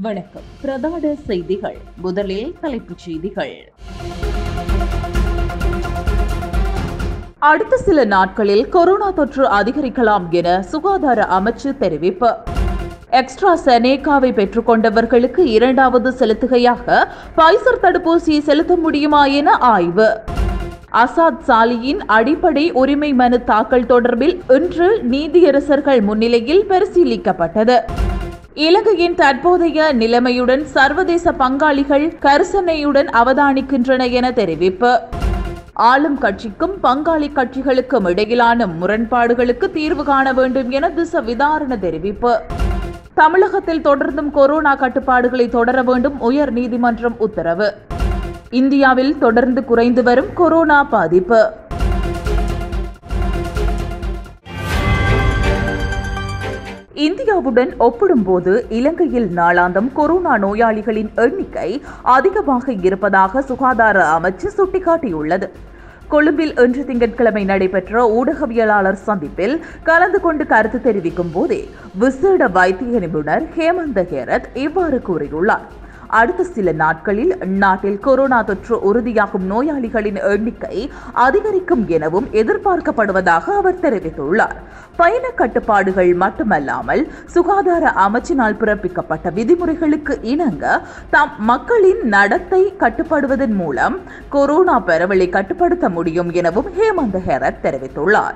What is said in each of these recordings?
வணக்கம் பிரதான செய்திகள் முதலில் தலைப்புச் செய்திகள் அடுத்த சில நாட்களில் கொரோனா தொற்று அதிகரிக்கலாம் என சுகாதார அமைச்சு தெரிவிப்பு எக்ஸ்ட்ரா செனேகாவை பெற்றுக்கொண்டவர்களுக்கு இரண்டாவது செலுத்துகையாக பைசர் தடுப்பூசியை செலுத்த முடியுமா என ஆய்வு அசாத் சாலியின் அடிப்படை உரிமை மனு தாக்கல் தொடர்பில் இன்று நீதியரசர்கள் முன்னிலையில் பரிசீலிக்கப்பட்டது இலங்கையின் தற்போதைய நிலைமையுடன் சர்வதேச பங்காளிகள் கரிசனையுடன் அவதானிக்கின்றன என தெரிவிப்பு ஆளும் கட்சிக்கும் பங்காளி கட்சிகளுக்கும் இடையிலான முரண்பாடுகளுக்கு தீர்வு காண வேண்டும் என திச விதாரண தெரிவிப்பு தமிழகத்தில் தொடர்ந்தும் கொரோனா கட்டுப்பாடுகளை தொடர வேண்டும் உயர் நீதிமன்றம் உத்தரவு இந்தியாவில் தொடர்ந்து குறைந்து வரும் கொரோனா பாதிப்பு இந்தியாவுடன் ஒப்பிடும்போது இலங்கையில் நாளாந்தம் கொரோனா நோயாளிகளின் எண்ணிக்கை அதிகமாக இருப்பதாக சுகாதார அமைச்சு சுட்டிக்காட்டியுள்ளது கொழும்பில் இன்று திங்கட்கிழமை நடைபெற்ற ஊடகவியலாளர் சந்திப்பில் கலந்து கொண்டு கருத்து தெரிவிக்கும் போதே விசேட வைத்திய நிபுணர் ஹேமந்த ஹேரத் இவ்வாறு கூறியுள்ளார் அடுத்த சில நாட்களில் நாட்டில் கொரோனா தொற்று உறுதியாகும் நோயாளிகளின் எண்ணிக்கை அதிகரிக்கும் எனவும் எதிர்பார்க்கப்படுவதாக அவர் தெரிவித்துள்ளார் பயண கட்டுப்பாடுகள் மட்டுமல்லாமல் சுகாதார அமைச்சினால் பிறப்பிக்கப்பட்ட விதிமுறைகளுக்கு இணங்க தாம் மக்களின் நடத்தை கட்டுப்படுவதன் மூலம் கொரோனா பரவலை கட்டுப்படுத்த முடியும் எனவும் ஹேமந்த ஹேரத் தெரிவித்துள்ளார்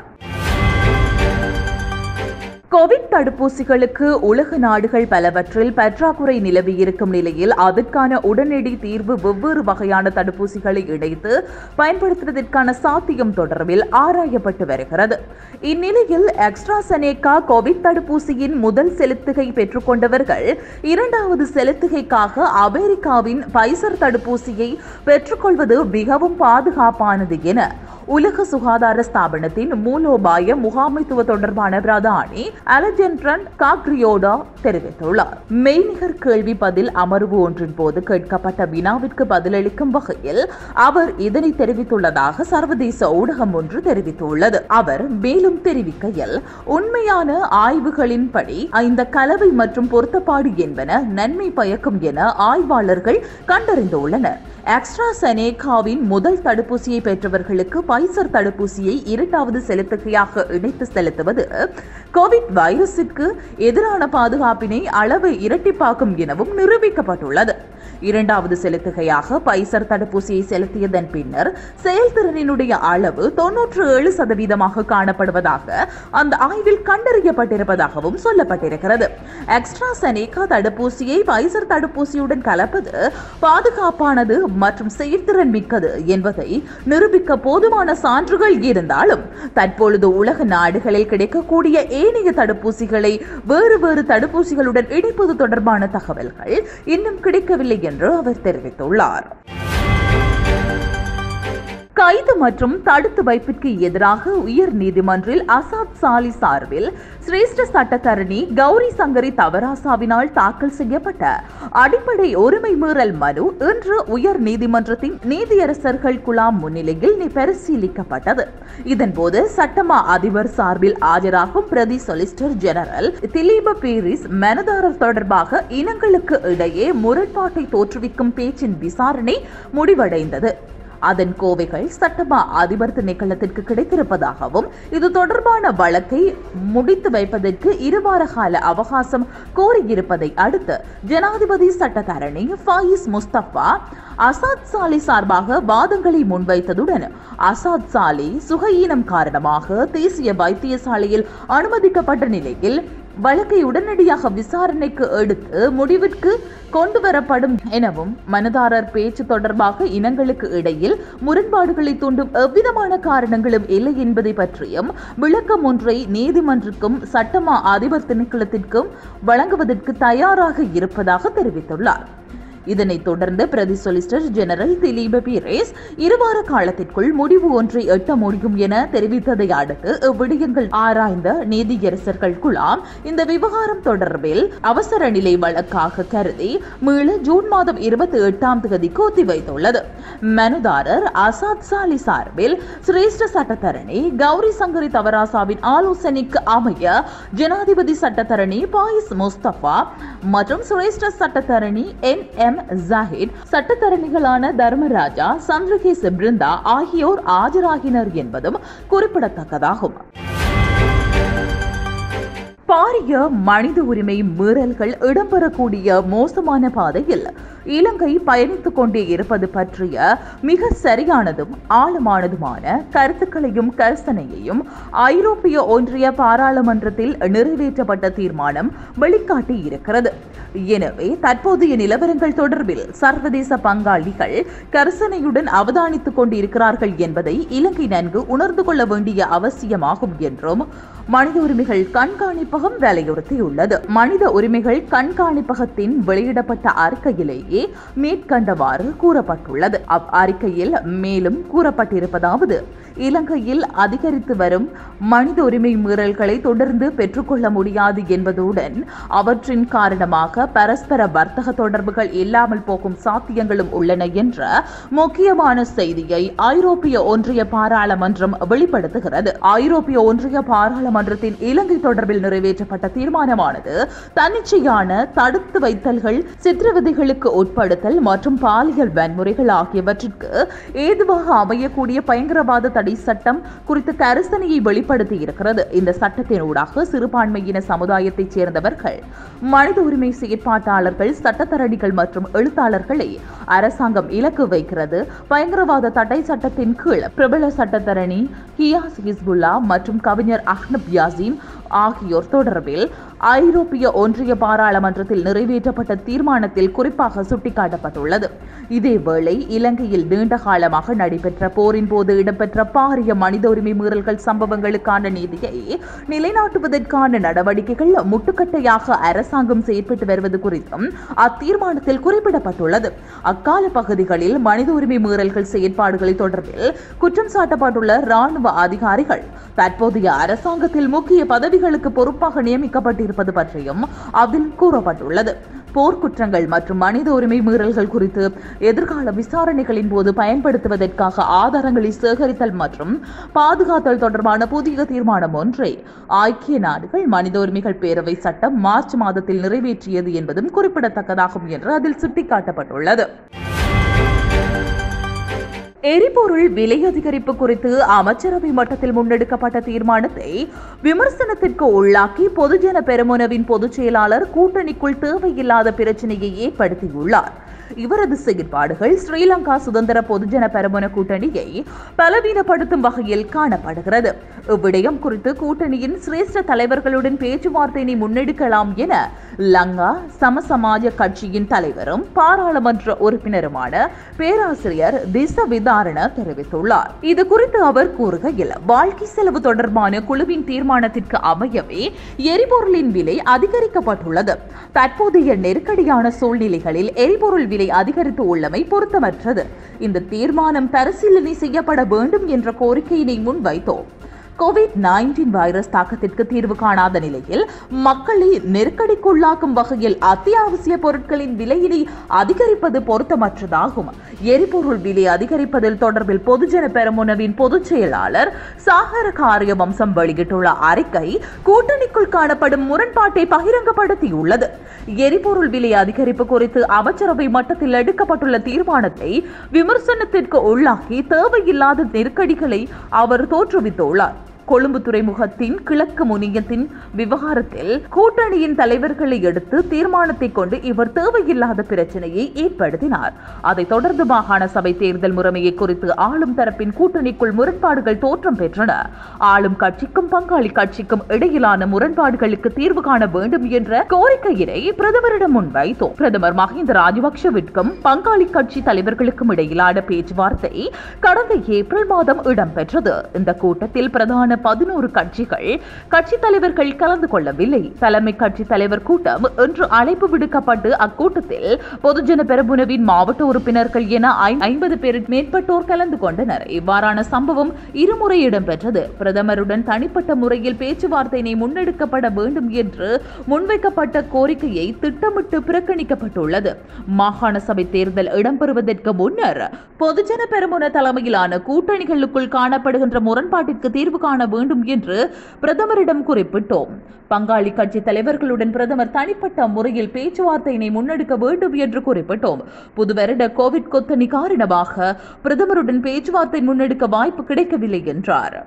கோவிட் தடுப்பூசிகளுக்கு உலக நாடுகள் பலவற்றில் பற்றாக்குறை நிலவி இருக்கும் நிலையில் அதற்கான உடனடி தீர்வு வெவ்வேறு வகையான தடுப்பூசிகளை இணைத்து பயன்படுத்துவதற்கான சாத்தியம் தொடர்பில் ஆராயப்பட்டு வருகிறது இந்நிலையில் எக்ஸ்ட்ராசெனேகா கோவிட் தடுப்பூசியின் முதல் செலுத்துகை பெற்றுக்கொண்டவர்கள் இரண்டாவது செலுத்துகைக்காக அமெரிக்காவின் பைசர் தடுப்பூசியை பெற்றுக்கொள்வது மிகவும் பாதுகாப்பானது என உலக சுகாதார ஸ்தாபனத்தின் மூலோபாய முகாமைத்துவ தொடர்பான பிரதானி அலெஜென்ட்ரன் காக்ரியோடா தெரிவித்துள்ளார் மெய்நிகர் கேள்வி பதில் அமர்வு ஒன்றின் போது கேட்கப்பட்ட வினாவிற்கு பதிலளிக்கும் வகையில் அவர் இதனை தெரிவித்துள்ளதாக சர்வதேச ஊடகம் ஒன்று தெரிவித்துள்ளது அவர் மேலும் தெரிவிக்கையில் உண்மையான ஆய்வுகளின்படி இந்த கலவை மற்றும் பொருத்தப்பாடு என்பன நன்மை பயக்கும் என ஆய்வாளர்கள் கண்டறிந்துள்ளனர் எக்ஸ்ட்ரா செனேகாவின் முதல் தடுப்பூசியை பெற்றவர்களுக்கு பைசர் தடுப்பூசியை இரண்டாவது செலுத்துகையாக இணைத்து செலுத்துவது கோவிட் வைரஸிற்கு எதிரான பாதுகாப்பினை அளவு இரட்டிப்பாக்கும் எனவும் நிரூபிக்கப்பட்டுள்ளது இரண்டாவது செலுத்துகையாக பைசர் தடுப்பூசியை செலுத்தியதன் பின்னர் செயல்திறனினுடைய அளவு தொன்னூற்று ஏழு சதவீதமாக காணப்படுவதாக அந்த ஆய்வில் கண்டறியப்பட்டிருப்பதாகவும் சொல்லப்பட்டிருக்கிறது எக்ஸ்ட்ரா செனேகா தடுப்பூசியை பைசர் தடுப்பூசியுடன் கலப்பது பாதுகாப்பானது மற்றும் செயற்திறன் மிக்கது என்பதை நிரூபிக்க போதுமான சான்றுகள் இருந்தாலும் தற்பொழுது உலக நாடுகளில் கிடைக்கக்கூடிய ஏனைய தடுப்பூசிகளை வேறு வேறு தடுப்பூசிகளுடன் இணைப்பது தொடர்பான தகவல்கள் இன்னும் கிடைக்கவில்லை என்று அவர் தெரிவித்துள்ளார் கைது மற்றும் தடுத்து வைப்பிற்கு எதிராக உயர் நீதிமன்றில் அசாத் சாலி சார்பில் சிரேஷ்ட சட்டத்தரணி கௌரி சங்கரி தவராசாவினால் தாக்கல் செய்யப்பட்ட அடிப்படை உரிமை மீறல் மனு இன்று உயர் நீதிமன்றத்தின் நீதியரசர்கள் குழாம் முன்னிலையில் பரிசீலிக்கப்பட்டது இதன்போது சட்டமா அதிபர் சார்பில் ஆஜராகும் பிரதி சொலிசிட்டர் ஜெனரல் திலீப பீரிஸ் மனதாரர் தொடர்பாக இனங்களுக்கு இடையே முரண்பாட்டை தோற்றுவிக்கும் பேச்சின் விசாரணை முடிவடைந்தது அதன் கோவைகள் சட்டமா அதிபர் திணைக்களத்திற்கு கிடைத்திருப்பதாகவும் இது தொடர்பான வழக்கை முடித்து வைப்பதற்கு இருவார கால அவகாசம் கோரியிருப்பதை அடுத்து ஜனாதிபதி சட்டத்தரணி ஃபாயிஸ் முஸ்தபா அசாத் சாலி சார்பாக வாதங்களை முன்வைத்ததுடன் அசாத் சாலி சுகையீனம் காரணமாக தேசிய வைத்தியசாலையில் அனுமதிக்கப்பட்ட நிலையில் வழக்கை உடனடியாக விசாரணைக்கு எடுத்து முடிவிற்கு கொண்டு வரப்படும் எனவும் மனதாரர் பேச்சு தொடர்பாக இனங்களுக்கு இடையில் முரண்பாடுகளை தூண்டும் எவ்விதமான காரணங்களும் இல்லை என்பதை பற்றியும் விளக்கம் ஒன்றை நீதிமன்றக்கும் சட்டமா அதிபர் திணைக்களத்திற்கும் வழங்குவதற்கு தயாராக இருப்பதாக தெரிவித்துள்ளார் இதனைத் தொடர்ந்து பிரதி சொலிசிட்டர் ஜெனரல் திலீப பீரேஸ் இருவார காலத்திற்குள் முடிவு ஒன்றை எட்ட முடியும் என தெரிவித்ததை அடுத்து இவ்விடயங்கள் ஆராய்ந்த நீதியரசர்கள் குழாம் இந்த விவகாரம் தொடர்பில் அவசர நிலை வழக்காக கருதி மீள ஜூன் மாதம் இருபத்தி எட்டாம் தேதிக்கு ஒத்திவைத்துள்ளது மனுதாரர் அசாத் சாலி சார்பில் சிரேஷ்ட சட்டத்தரணி கௌரி சங்கரி தவராசாவின் ஆலோசனைக்கு அமைய ஜனாதிபதி சட்டத்தரணி பாயிஸ் முஸ்தபா மற்றும் சிரேஷ்ட சட்டத்தரணி என் எம் ஜாஹித் சட்டத்தரணிகளான தர்மராஜா சந்திரகேஸ் பிருந்தா ஆகியோர் ஆஜராகினர் என்பதும் குறிப்பிடத்தக்கதாகும் பாரிய மனித உரிமை மீறல்கள் இடம்பெறக்கூடிய மோசமான பாதையில் இலங்கை பயணித்துக் கொண்டே இருப்பது பற்றிய மிக சரியானதும் ஆழமானதுமான கருத்துக்களையும் கரிசனையையும் ஐரோப்பிய ஒன்றிய பாராளுமன்றத்தில் நிறைவேற்றப்பட்ட தீர்மானம் வெளிக்காட்டி இருக்கிறது எனவே தற்போதைய நிலவரங்கள் தொடர்பில் சர்வதேச பங்காளிகள் கரிசனையுடன் அவதானித்துக் கொண்டிருக்கிறார்கள் என்பதை இலங்கை நன்கு உணர்ந்து கொள்ள வேண்டிய அவசியமாகும் என்றும் மனித உரிமைகள் கண்காணிப்பகம் வலியுறுத்தியுள்ளது மனித உரிமைகள் கண்காணிப்பகத்தின் வெளியிடப்பட்ட அறிக்கையிலேயே மேற்கண்டவாறு கூறப்பட்டுள்ளது அவ் அறிக்கையில் மேலும் கூறப்பட்டிருப்பதாவது இலங்கையில் அதிகரித்து வரும் மனித உரிமை மீறல்களை தொடர்ந்து பெற்றுக்கொள்ள முடியாது என்பதுடன் அவற்றின் காரணமாக பரஸ்பர வர்த்தக தொடர்புகள் இல்லாமல் போகும் சாத்தியங்களும் உள்ளன என்ற முக்கியமான செய்தியை ஐரோப்பிய ஒன்றிய பாராளுமன்றம் வெளிப்படுத்துகிறது ஐரோப்பிய ஒன்றிய பாராளுமன்றத்தின் இலங்கை தொடர்பில் நிறைவேற்றப்பட்ட தீர்மானமானது தன்னிச்சையான தடுத்து வைத்தல்கள் சித்திரவதைகளுக்கு உட்படுத்தல் மற்றும் பாலியல் வன்முறைகள் ஆகியவற்றிற்கு ஏதுவாக அமையக்கூடிய பயங்கரவாத தடை சட்டம் குறித்த கரிசனையை வெளிப்படுத்தி இருக்கிறது இந்த சட்டத்தினூடாக சிறுபான்மையின சமுதாயத்தைச் சேர்ந்தவர்கள் மனித உரிமை செயற்பாட்டாளர்கள் சட்டத்தரணிகள் மற்றும் எழுத்தாளர்களை அரசாங்கம் இலக்கு வைக்கிறது பயங்கரவாத தடை சட்டத்தின் கீழ் பிரபல சட்டத்தரணி ஹியாஸ் ஹிஸ்புல்லா மற்றும் கவிஞர் அஹ்னப் யாசிம் ஆகியோர் தொடர்பில் ஐரோப்பிய ஒன்றிய பாராளுமன்றத்தில் நிறைவேற்றப்பட்ட தீர்மானத்தில் குறிப்பாக சுட்டிக்காட்டப்பட்டுள்ளது இதேவேளை இலங்கையில் நீண்ட காலமாக நடைபெற்ற போரின் போது இடம்பெற்ற பாரிய மனித உரிமை மீறல்கள் சம்பவங்களுக்கான நீதியை நிலைநாட்டுவதற்கான நடவடிக்கைகள் முட்டுக்கட்டையாக அரசாங்கம் செயற்பட்டு வருவது குறித்தும் அத்தீர்மானத்தில் குறிப்பிடப்பட்டுள்ளது அக்கால பகுதிகளில் மனித உரிமை மீறல்கள் செயற்பாடுகளை தொடர்பில் குற்றம் சாட்டப்பட்டுள்ள ராணுவ அதிகாரிகள் தற்போதைய அரசாங்கத்தில் முக்கிய பதவிகளுக்கு பொறுப்பாக நியமிக்கப்பட்டிருப்பது பற்றியும் அதில் கூறப்பட்டுள்ளது போர்க்குற்றங்கள் மற்றும் மனித உரிமை மீறல்கள் குறித்து எதிர்கால விசாரணைகளின் போது பயன்படுத்துவதற்காக ஆதாரங்களை சேகரித்தல் மற்றும் பாதுகாத்தல் தொடர்பான புதிய தீர்மானம் ஒன்றை ஐக்கிய நாடுகள் மனித உரிமைகள் பேரவை சட்டம் மார்ச் மாதத்தில் நிறைவேற்றியது என்பதும் குறிப்பிடத்தக்கதாகும் என்று அதில் சுட்டிக்காட்டப்பட்டுள்ளது எரிபொருள் விலை அதிகரிப்பு குறித்து அமைச்சரவை மட்டத்தில் முன்னெடுக்கப்பட்ட தீர்மானத்தை விமர்சனத்திற்கு உள்ளாக்கி பொதுஜன பெருமுனவின் பொதுச் செயலாளர் கூட்டணிக்குள் தேவையில்லாத பிரச்சனையை ஏற்படுத்தியுள்ளார் இவரது செயற்பாடுகள் ஸ்ரீலங்கா சுதந்திர பொதுஜன பெரமுன கூட்டணியை பலவீனப்படுத்தும் வகையில் காணப்படுகிறது இவ்விடயம் குறித்து கூட்டணியின் சிரேஷ்ட தலைவர்களுடன் பேச்சுவார்த்தையினை முன்னெடுக்கலாம் என லங்கா சமசமாஜ கட்சியின் தலைவரும் பாராளுமன்ற உறுப்பினருமான பேராசிரியர் திச விதாரண தெரிவித்துள்ளார் இது குறித்து அவர் கூறுகையில் வாழ்க்கை செலவு தொடர்பான குழுவின் தீர்மானத்திற்கு அமையவே எரிபொருளின் விலை அதிகரிக்கப்பட்டுள்ளது தற்போதைய நெருக்கடியான சூழ்நிலைகளில் எரிபொருள் விலை அதிகரித்து உள்ளமை பொருத்தமற்றது இந்த தீர்மானம் பரிசீலனை செய்யப்பட வேண்டும் என்ற கோரிக்கையினை முன்வைத்தோம் கோவிட் நைன்டீன் வைரஸ் தாக்கத்திற்கு தீர்வு காணாத நிலையில் மக்களை நெருக்கடிக்குள்ளாக்கும் வகையில் அத்தியாவசிய பொருட்களின் விலையினை அதிகரிப்பது பொருத்தமற்றதாகும் எரிபொருள் விலை அதிகரிப்பதில் தொடர்பில் பொதுஜன பெரமுனவின் பொதுச் செயலாளர் சாகர காரியவம்சம் வெளியிட்டுள்ள அறிக்கை கூட்டணிக்குள் காணப்படும் முரண்பாட்டை பகிரங்கப்படுத்தியுள்ளது எரிபொருள் விலை அதிகரிப்பு குறித்து அமைச்சரவை மட்டத்தில் எடுக்கப்பட்டுள்ள தீர்மானத்தை விமர்சனத்திற்கு உள்ளாக்கி தேவையில்லாத நெருக்கடிகளை அவர் தோற்றுவித்துள்ளார் கொழும்பு துறைமுகத்தின் கிழக்கு முனையத்தின் விவகாரத்தில் கூட்டணியின் தலைவர்களை எடுத்து தீர்மானத்தை கொண்டு இவர் தேவையில்லாத பிரச்சனையை ஏற்படுத்தினார் அதைத் தொடர்ந்து மாகாண சபை தேர்தல் முறைமையை குறித்து ஆளும் தரப்பின் கூட்டணிக்குள் முரண்பாடுகள் தோற்றம் பெற்றன ஆளும் கட்சிக்கும் பங்காளி கட்சிக்கும் இடையிலான முரண்பாடுகளுக்கு தீர்வு காண வேண்டும் என்ற கோரிக்கையினை பிரதமரிடம் முன்வைத்தோம் பிரதமர் மஹிந்த ராஜபக்ஷவிற்கும் பங்காளி கட்சி தலைவர்களுக்கும் இடையிலான பேச்சுவார்த்தை கடந்த ஏப்ரல் மாதம் இடம்பெற்றது இந்த கூட்டத்தில் பிரதான பதினோரு கட்சிகள் கட்சித் தலைவர்கள் கலந்து கொள்ளவில்லை தலைமை கட்சித் தலைவர் கூட்டம் இன்று அழைப்பு விடுக்கப்பட்டு அக்கூட்டத்தில் பொதுஜன பெரமுனவின் மாவட்ட உறுப்பினர்கள் என ஐ- ஐம்பது பேருக்கு மேற்பட்டோர் கலந்து கொண்டனர் இவ்வாறான சம்பவம் இருமுறை இடம்பெற்றது பிரதமருடன் தனிப்பட்ட முறையில் பேச்சுவார்த்தையினை முன்னெடுக்கப்பட வேண்டும் என்று முன்வைக்கப்பட்ட கோரிக்கையை திட்டமிட்டு புறக்கணிக்கப்பட்டுள்ளது மாகாண சபை தேர்தல் இடம்பெறுவதற்கு முன்னர் பொதுஜன பெரமுன தலைமையிலான கூட்டணிகளுக்குள் காணப்படுகின்ற முரண்பாட்டிற்கு தீர்வு காண வேண்டும் என்று பிரதமரிடம் குறிப்பிட்டோம் பங்காளி கட்சி தலைவர்களுடன் பிரதமர் தனிப்பட்ட முறையில் பேச்சுவார்த்தையினை முன்னெடுக்க வேண்டும் என்று குறிப்பிட்டோம் புது வருட கோவிட் கொத்தணி காரணமாக பிரதமருடன் பேச்சுவார்த்தை முன்னெடுக்க வாய்ப்பு கிடைக்கவில்லை என்றார்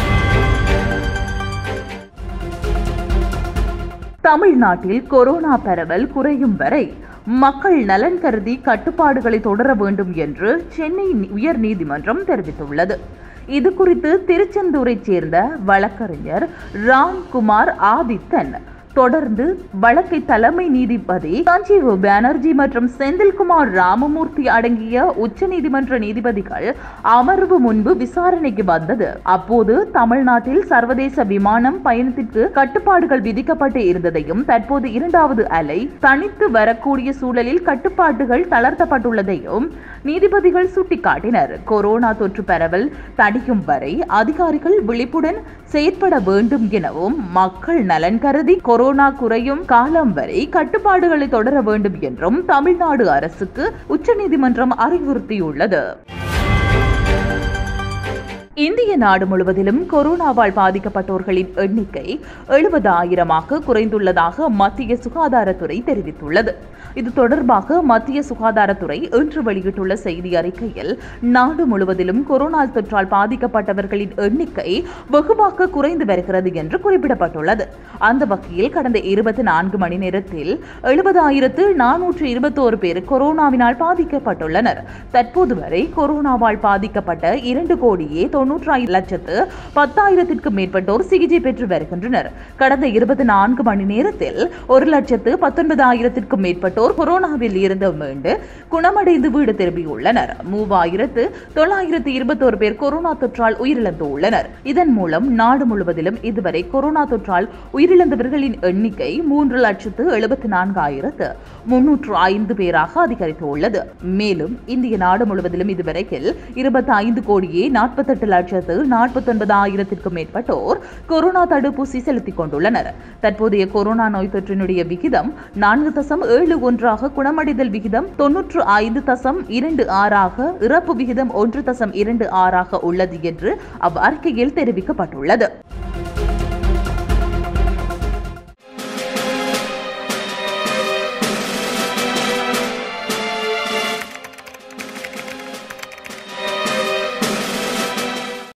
தமிழ்நாட்டில் கொரோனா பரவல் குறையும் வரை மக்கள் நலன் கருதி கட்டுப்பாடுகளை தொடர வேண்டும் என்று சென்னை உயர் நீதிமன்றம் தெரிவித்துள்ளது இது குறித்து திருச்செந்தூரைச் சேர்ந்த வழக்கறிஞர் ராம்குமார் ஆதித்தன் தொடர்ந்து வழக்கை தலைமை நீதிபதி சஞ்சீவ் பானர்ஜி மற்றும் செந்தில்குமார் ராமமூர்த்தி அடங்கிய உச்சநீதிமன்ற நீதிபதிகள் அமர்வு முன்பு விசாரணைக்கு வந்தது அப்போது தமிழ்நாட்டில் சர்வதேச விமானம் பயணத்திற்கு கட்டுப்பாடுகள் விதிக்கப்பட்டு இருந்ததையும் தற்போது இரண்டாவது அலை தனித்து வரக்கூடிய சூழலில் கட்டுப்பாடுகள் தளர்த்தப்பட்டுள்ளதையும் நீதிபதிகள் சுட்டிக்காட்டினர் கொரோனா தொற்று பரவல் தடியும் வரை அதிகாரிகள் விழிப்புடன் செயற்பட வேண்டும் எனவும் மக்கள் நலன் கருதி கொரோனா குறையும் காலம் வரை கட்டுப்பாடுகளை தொடர வேண்டும் என்றும் தமிழ்நாடு அரசுக்கு உச்சநீதிமன்றம் அறிவுறுத்தியுள்ளது இந்திய நாடு முழுவதிலும் கொரோனாவால் பாதிக்கப்பட்டோர்களின் எண்ணிக்கை எழுபதாயிரமாக குறைந்துள்ளதாக மத்திய சுகாதாரத்துறை தெரிவித்துள்ளது இது தொடர்பாக மத்திய சுகாதாரத்துறை இன்று வெளியிட்டுள்ள செய்தி அறிக்கையில் நாடு முழுவதிலும் கொரோனா தொற்றால் பாதிக்கப்பட்டவர்களின் எண்ணிக்கை வெகுவாக குறைந்து வருகிறது என்று குறிப்பிடப்பட்டுள்ளது அந்த வகையில் கடந்த இருபத்தி நான்கு மணி நேரத்தில் எழுபதாயிரத்து நானூற்று இருபத்தோரு பேர் கொரோனாவினால் பாதிக்கப்பட்டுள்ளனர் தற்போது வரை கொரோனாவால் பாதிக்கப்பட்ட இரண்டு கோடியே தொன்னூற்றி ஐந்து லட்சத்து பத்தாயிரத்திற்கும் மேற்பட்டோர் சிகிச்சை பெற்று வருகின்றனர் கடந்த இருபத்தி நான்கு மணி நேரத்தில் ஒரு லட்சத்து பத்தொன்பதாயிரத்திற்கும் மேற்பட்டோர் கொரோனாவில் இருந்து மீண்டு குணமடைந்து வீடு திரும்பியுள்ளனர் மூவாயிரத்து தொள்ளாயிரத்து இருபத்தோரு பேர் கொரோனா தொற்றால் உயிரிழந்துள்ளனர் இதன் மூலம் நாடு முழுவதிலும் இதுவரை கொரோனா தொற்றால் உயிரிழந்தவர்களின் எண்ணிக்கை மூன்று லட்சத்து எழுபத்தி நான்காயிரத்து முன்னூற்று ஐந்து பேராக அதிகரித்துள்ளது மேலும் இந்திய நாடு முழுவதிலும் இதுவரையில் இருபத்தி ஐந்து கோடியே நாற்பத்தெட்டு லட்சத்து நாற்பத்தொன்பதாயிரத்திற்கும் மேற்பட்டோர் கொரோனா தடுப்பூசி செலுத்திக் கொண்டுள்ளனர் தற்போதைய கொரோனா நோய் தொற்றினுடைய விகிதம் நான்கு தசம் ஏழு ஒன்றாக குணமடைதல் விகிதம் தொன்னூற்று ஐந்து தசம் இரண்டு ஆறாக இறப்பு விகிதம் ஒன்று தசம் இரண்டு ஆறாக உள்ளது என்று அவ்வறிக்கையில் தெரிவிக்கப்பட்டுள்ளது